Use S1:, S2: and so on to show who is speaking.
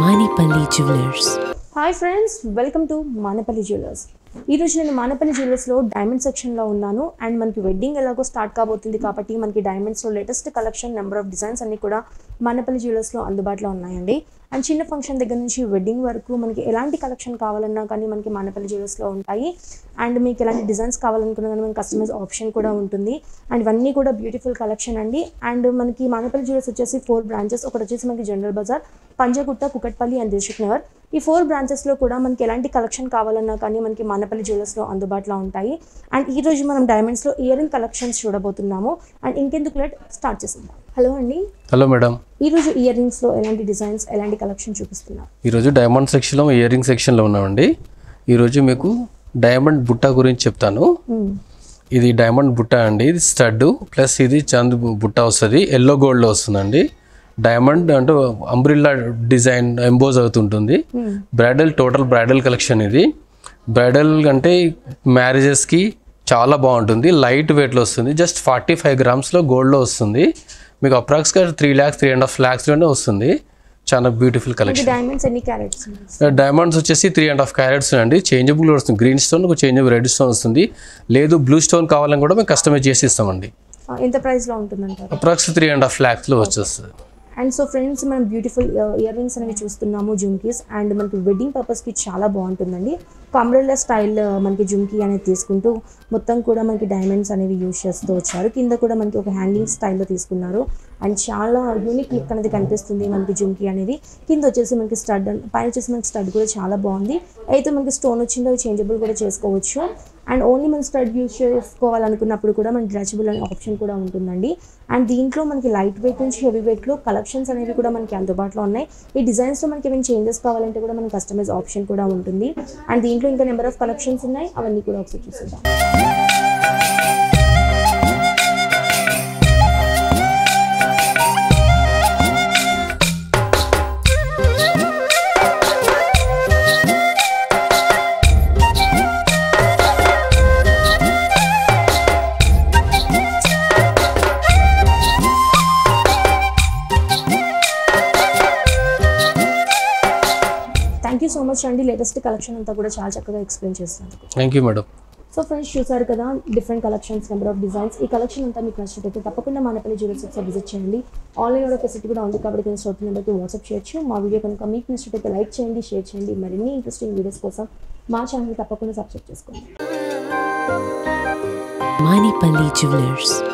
S1: Manipali Jewelers.
S2: Hi friends welcome to Manepalli jewellers ఈరోజు నేను Manapalli జ్యువెలర్స్లో diamond సెక్షన్లో ఉన్నాను అండ్ మనకి వెడ్డింగ్ ఎలాగో స్టార్ట్ కాబోతుంది కాబట్టి మనకి డైమండ్స్లో latest collection number of designs అన్ని కూడా మానపల్లి జ్యువెలర్స్లో అందుబాటులో ఉన్నాయండి అండ్ చిన్న ఫంక్షన్ దగ్గర నుంచి వెడ్డింగ్ వరకు మనకి ఎలాంటి కలెక్షన్ కావాలన్నా కానీ మనకి మానపల్లి జ్యువెలర్స్లో ఉంటాయి అండ్ మీకు ఎలాంటి డిజైన్స్ కావాలనుకున్నా కానీ మనకి కస్టమైజ్ ఆప్షన్ కూడా ఉంటుంది అండ్ ఇవన్నీ కూడా బ్యూటిఫుల్ కలెక్షన్ అండి అండ్ మనకి మానపల్లి జ్యువెలర్స్ వచ్చేసి ఫోర్ బ్రాంచెస్ ఒకటి వచ్చేసి మనకి జనరల్ బజార్ పంజగుట్ట కుకట్పల్లి అండ్ దిల్షుక్ నగర్ ఈ ఫోర్ బ్రాంచెస్లో కూడా మనకి ఎలాంటి కలెక్షన్ కావాలన్నా కానీ మనకి మానపల్లి జ్యువెలర్స్లో అందుబాటులో ఉంటాయి అండ్ ఈ రోజు మనం డైమండ్స్లో ఇయర్ రింగ్ కలెక్షన్స్ చూడబోతున్నాము అండ్ ఇంకెందుకు లేట్ స్టార్ట్ చేసేద్దాం హలో అండి
S3: హలో మేడం
S2: ఈ రోజు ఇయర్ రింగ్స్లో ఎలాంటి డిజైన్స్ ఎలాంటి కలెక్షన్ చూపిస్తున్నారు
S3: ఈరోజు డైమండ్ సెక్షన్లో ఇయర్ రింగ్ సెక్షన్లో ఉన్నామండి ఈరోజు మీకు డైమండ్ బుట్ట గురించి చెప్తాను ఇది డైమండ్ బుట్ట అండి ఇది స్టడ్ ప్లస్ ఇది చంద్ బుట్ట వస్తుంది ఎల్లో గోల్డ్లో వస్తుందండి డైమండ్ అంటే అంబ్రిల్లా డిజైన్ ఎంబోజ్ అవుతుంటుంది బ్రైడల్ టోటల్ బ్రైడల్ కలెక్షన్ ఇది బ్రైడల్ అంటే మ్యారేజెస్కి చాలా బాగుంటుంది లైట్ వెయిట్లో వస్తుంది జస్ట్ ఫార్టీ ఫైవ్ గ్రామ్స్లో గోల్డ్లో వస్తుంది మీకు అప్రాక్స్గా three lakhs three and half ల్యాక్స్లోనే వస్తుంది చాలా బ్యూటిఫుల్
S2: ఈ
S3: కలెక్షన్
S2: డైమండ్స్ ఎన్ని క్యారెట్స్
S3: డైమండ్స్ వచ్చేసి త్రీ అండ్ హాఫ్ క్యారెట్స్ అండి చేంజబుల్ వస్తుంది గ్రీన్ స్టోన్ ఒక చేంజబుల్ రెడ్ స్టోన్ వస్తుంది లేదు బ్లూ స్టోన్ కావాలని కూడా మేము కస్టమైజ్ చేసి ఇస్తామండి
S2: ఎంత ప్రైస్లో ఉంటుందంటారు
S3: అప్రాక్స్ త్రీ అండ్ హాఫ్ ల్యాక్స్లో వచ్చేస్తుంది
S2: అండ్ సో ఫ్రెండ్స్ మనం బ్యూటిఫుల్ ఇయర్ రింగ్స్ అనేవి చూస్తున్నాము జుమ్కీస్ అండ్ మనకి వెడ్డింగ్ పర్పస్కి చాలా బాగుంటుందండి కామ్రెల్లా స్టైల్ మనకి జుమ్కీ అనేది తీసుకుంటూ మొత్తం కూడా మనకి డైమండ్స్ అనేవి యూజ్ చేస్తూ వచ్చారు కింద కూడా మనకి ఒక హ్యాంగింగ్ స్టైల్లో తీసుకున్నారు అండ్ చాలా యూనిక్ లుక్ అనేది కనిపిస్తుంది మనకి జుమ్కీ అనేది కింద వచ్చేసి మనకి స్టడ్ పైన వచ్చేసి మనకి స్టడ్ కూడా చాలా బాగుంది అయితే మనకి స్టోన్ వచ్చిందో అవి చేంజబుల్ కూడా చేసుకోవచ్చు అండ్ ఓన్లీ మనం స్టడ్ యూజ్ చేసుకోవాలనుకున్నప్పుడు కూడా మనకి డ్రెచబుల్ అనే ఆప్షన్ కూడా ఉంటుందండి అండ్ దీంట్లో మనకి లైట్ వెయిట్ నుంచి హెవీ వెయిట్లో కలెక్షన్స్ అనేవి కూడా మనకి అందుబాటులో ఉన్నాయి ఈ డిజైన్స్లో మనకి ఏమైనా చేంజెస్ కావాలంటే కూడా మనకి కస్టమైజ్ ఆప్షన్ కూడా ఉంటుంది అండ్ దీంట్లో ఇంకా నెంబర్ ఆఫ్ కలెక్షన్స్ ఉన్నాయి అవన్నీ కూడా ఒకసారి చూసేద్దాం థ్యాంక్ యూ సో మచ్ అండి లేటెస్ట్ కలెక్షన్ అంతా కూడా చాలా చక్కగా ఎక్స్ప్లెయిన్ చేసినందుకు
S3: thank you madam
S2: so friends చూసారు కదా different collections number of designs ఈ కలెక్షన్ అంతా మీకు నచ్చినట్టయితే తప్పకుండా మానపల్లి జ్యువెల్స్ ఒకసారి విజిట్ చేయండి ఆన్లైన్ కూడా ఫెసిలిటీ కూడా ఉంది కాబట్టి కింద స్టోర్ నెంబర్కి వాట్సాప్ చేయొచ్చు మా వీడియో కనుక మీకు నచ్చినట్టయితే లైక్ చేయండి షేర్ చేయండి మరిన్ని ఇంట్రెస్టింగ్ వీడియోస్ కోసం మా ఛానల్ తప్పకుండా సబ్స్క్రైబ్ చేసుకోండి
S1: Manipali Jewelers.